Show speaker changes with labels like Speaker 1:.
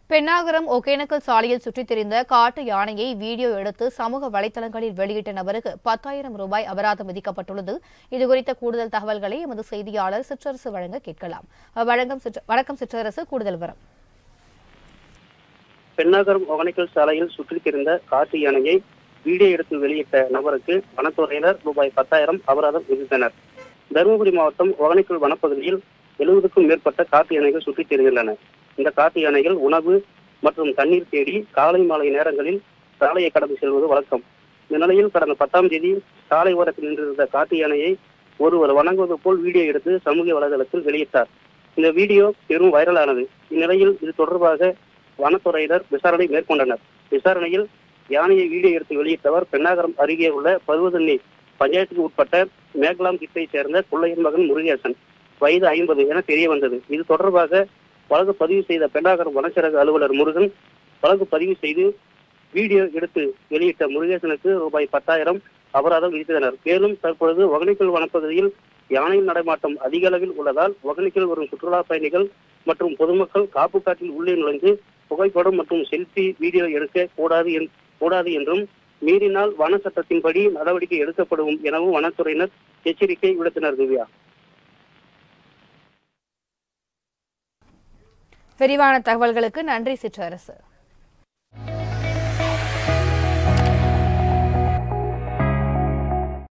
Speaker 1: பெண்ணாகரம் ஒகேனக்கல் சாலையில் சுற்றித் திரிந்த காட்டு யானையை வீடியோ எடுத்து சமூக வலைதளங்களில் வெளியிட்ட நபருக்கு பத்தாயிரம் ரூபாய் அபராதம் விதிக்கப்பட்டுள்ளது இதுகுறித்த கூடுதல் தகவல்களை எமது செய்தியாளர் சிற்றரசு வழங்க கேட்கலாம் வழங்கம் சிற்ற- வணக்கம் சிற்றரசு கூடுதல் விவரம்
Speaker 2: பெண்ணாகரம் ஒகனைக்கல் சாலையில் சுற்றித் திரிந்த காட்டு யானையை வீடியோ எடுத்து வெளியிட்ட நபருக்கு வனத்துறையினர் ரூபாய் பத்தாயிரம் அபராதம் விதித்தனர் தருமபுரி மாவட்டம் ஒகனைக்கல் வனப்பகுதியில் எழுபதுக்கும் மேற்பட்ட காட்டு யானைகள் சுற்றித் திரிகின்றன இந்த காட்டு யானைகள் உணவு மற்றும் தண்ணீர் தேடி காலை மாலை நேரங்களில் சாலையை கடந்து செல்வது வழக்கம் இந்த நிலையில் கடந்த பத்தாம் தேதி சாலை ஓரத்தில் நின்றிருந்த காட்டு யானையை ஒருவர் வணங்குவது போல் வீடியோ எடுத்து சமூக வலைதளத்தில் வெளியிட்டார் இந்த வீடியோ பெரும் வைரலானது இந்நிலையில் இது தொடர்பாக வனத்துறையினர் விசாரணை மேற்கொண்டனர் விசாரணையில் யானையை வீடியோ எடுத்து வெளியிட்டவர் பெண்ணாகரம் அருகே உள்ள பருவதண்ணி பஞ்சாயத்துக்கு உட்பட்ட மேகலாம் கிட்டை சேர்ந்த குள்ளையன் மகன் முருகேசன் வயது ஐம்பது என தெரிய வந்தது இது தொடர்பாக வழக்கு பதிவு செய்த பெண்ணாகரம் வனச்சரக அலுவலர் முருகன் வழக்கு பதிவு செய்து வீடியோ எடுத்து வெளியிட்ட முருகேசனுக்கு ரூபாய் பத்தாயிரம் அபராதம் விதித்தனர் மேலும் தற்பொழுது ஒகனைக்கல் வனப்பகுதியில் யானை நடமாட்டம் அதிக அளவில் உள்ளதால் ஒகனைக்கல் வரும் சுற்றுலா பயணிகள் மற்றும் பொதுமக்கள் காப்பு காட்டில் உள்ளே நுழைந்து புகைப்படம் மற்றும் செல்ஃபி வீடியோ எடுக்க கூடாது என்- கூடாது என்றும் மீறினால் வன சட்டத்தின்படி நடவடிக்கை எடுக்கப்படும் எனவும் வனத்துறையினர் எச்சரிக்கை விடுத்தனர் திவ்யா
Speaker 1: விரிவான தகவல்களுக்கு நன்றி சிற்றரசு